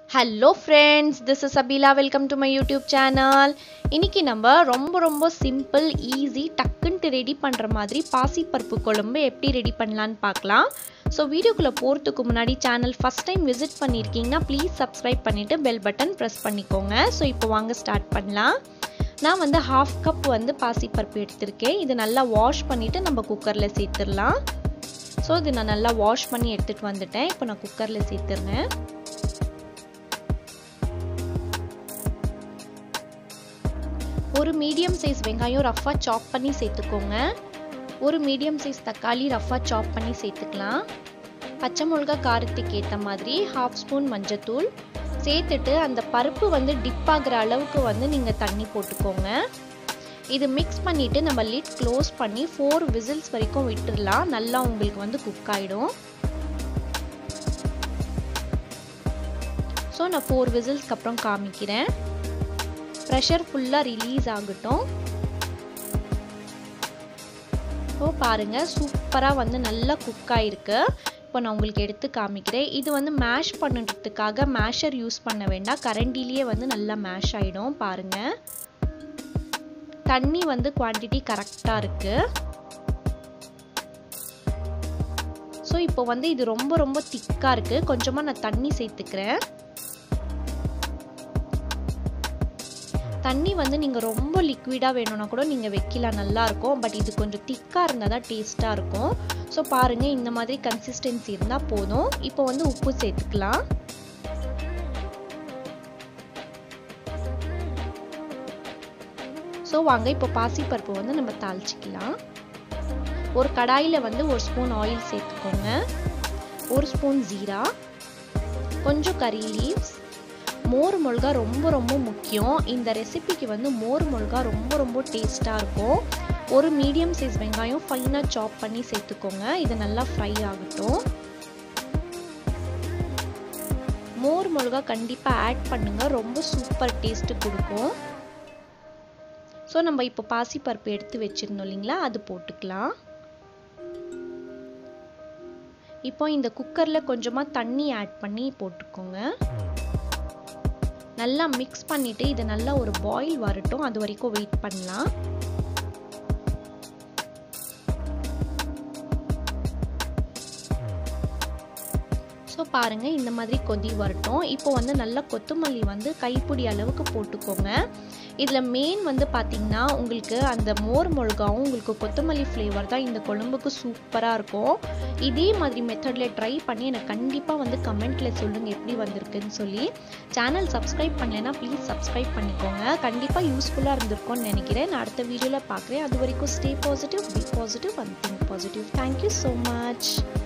hello friends this is Abhila welcome to my YouTube channel இன்னைக்கு நம்ம ரொம்ப ரொம்ப சிம்பிள் ஈஸி டக்குன்ட்டு ரெடி பண்ணுற மாதிரி பாசிப்பருப்பு குழம்பு எப்படி ரெடி பண்ணலான்னு பார்க்கலாம் ஸோ வீடியோக்குள்ளே போகிறதுக்கு முன்னாடி சேனல் ஃபஸ்ட் டைம் விசிட் பண்ணியிருக்கீங்கன்னா ப்ளீஸ் சப்ஸ்கிரைப் பண்ணிவிட்டு பெல் பட்டன் ப்ரெஸ் பண்ணிக்கோங்க ஸோ இப்போ வாங்க ஸ்டார்ட் பண்ணலாம் நான் வந்து ஹாஃப் கப் வந்து பாசிப்பருப்பு எடுத்திருக்கேன் இது நல்லா வாஷ் பண்ணிவிட்டு நம்ம குக்கரில் சேர்த்துடலாம் ஸோ இது நான் நல்லா வாஷ் பண்ணி எடுத்துகிட்டு வந்துட்டேன் இப்போ நான் குக்கரில் சேர்த்துருந்தேன் ஒரு மீடியம் சைஸ் வெங்காயம் ரஃபாக சாப் பண்ணி சேர்த்துக்கோங்க ஒரு மீடியம் சைஸ் தக்காளி ரஃபாக சாப் பண்ணி சேர்த்துக்கலாம் பச்சை மிளகா காரத்துக்கு ஏற்ற மாதிரி ஹாஃப் ஸ்பூன் மஞ்சத்தூள் சேர்த்துட்டு அந்த பருப்பு வந்து டிப் ஆகிற அளவுக்கு வந்து நீங்கள் தண்ணி போட்டுக்கோங்க இது மிக்ஸ் பண்ணிவிட்டு நம்ம லிட் க்ளோஸ் பண்ணி ஃபோர் விசில்ஸ் வரைக்கும் விட்டுடலாம் நல்லா உங்களுக்கு வந்து குக் ஆகிடும் ஸோ நான் ஃபோர் விசில்ஸ்க்கு அப்புறம் காமிக்கிறேன் ப்ரெஷர் ஃபுல்லாக ரிலீஸ் ஆகட்டும் இப்போ பாருங்கள் சூப்பராக வந்து நல்லா குக் ஆகிருக்கு இப்போ நான் உங்களுக்கு எடுத்து காமிக்கிறேன் இது வந்து மேஷ் பண்ணுறதுக்காக மேஷர் யூஸ் பண்ண வேண்டாம் கரண்டிலேயே வந்து நல்லா மேஷ் ஆகிடும் பாருங்கள் தண்ணி வந்து குவான்டிட்டி கரெக்டாக இருக்குது ஸோ இப்போ வந்து இது ரொம்ப ரொம்ப திக்காக இருக்குது கொஞ்சமாக நான் தண்ணி சேர்த்துக்கிறேன் தண்ணி வந்து நீங்கள் ரொம்ப லிக்விடாக வேணும்னா கூட நீங்கள் வைக்கலாம் நல்லாயிருக்கும் பட் இது கொஞ்சம் திக்காக இருந்தால் தான் டேஸ்ட்டாக இருக்கும் ஸோ பாருங்கள் இந்த மாதிரி கன்சிஸ்டன்சி இருந்தால் போதும் இப்போ வந்து உப்பு சேர்த்துக்கலாம் ஸோ வாங்க இப்போ பாசிப்பருப்பு வந்து நம்ம தாளிச்சிக்கலாம் ஒரு கடாயில் வந்து ஒரு ஸ்பூன் ஆயில் சேர்த்துக்கோங்க ஒரு ஸ்பூன் ஜீரா கொஞ்சம் கறி லீவ்ஸ் மோர் மிளகா ரொம்ப ரொம்ப முக்கியம் இந்த ரெசிபிக்கு வந்து மோர் மிளகா ரொம்ப ரொம்ப டேஸ்ட்டாக இருக்கும் ஒரு மீடியம் சைஸ் வெங்காயம் ஃபைனாக சாப் பண்ணி சேர்த்துக்கோங்க இது நல்லா ஃப்ரை ஆகட்டும் மோர் மிளகா கண்டிப்பாக ஆட் பண்ணுங்கள் ரொம்ப சூப்பர் டேஸ்ட்டு கொடுக்கும் ஸோ நம்ம இப்போ பாசிப்பருப்பு எடுத்து வச்சுருந்தோம் இல்லைங்களா அது போட்டுக்கலாம் இப்போ இந்த குக்கரில் கொஞ்சமாக தண்ணி ஆட் பண்ணி போட்டுக்கோங்க நல்லா மிக்ஸ் பண்ணிவிட்டு இது நல்லா ஒரு பாயில் வரட்டும் அது வரைக்கும் வெயிட் பண்ணலாம் ஸோ பாருங்கள் இந்த மாதிரி கொதி வரட்டும் இப்போ வந்து நல்லா கொத்தமல்லி வந்து கைப்பிடி அளவுக்கு போட்டுக்கோங்க இதில் மெயின் வந்து பார்த்திங்கன்னா உங்களுக்கு அந்த மோர் மிளகாவும் உங்களுக்கு கொத்தமல்லி ஃப்ளேவர் தான் இந்த குழம்புக்கு சூப்பராக இருக்கும் இதே மாதிரி மெத்தடில் ட்ரை பண்ணி எனக்கு கண்டிப்பாக வந்து கமெண்ட்டில் சொல்லுங்கள் எப்படி வந்திருக்குன்னு சொல்லி சேனல் சப்ஸ்கிரைப் பண்ணலைன்னா ப்ளீஸ் சப்ஸ்கிரைப் பண்ணிக்கோங்க கண்டிப்பாக யூஸ்ஃபுல்லாக இருந்திருக்கும்னு நினைக்கிறேன் நான் அடுத்த வீடியோவில் பார்க்குறேன் அது வரைக்கும் stay positive be positive one thing positive thank you so much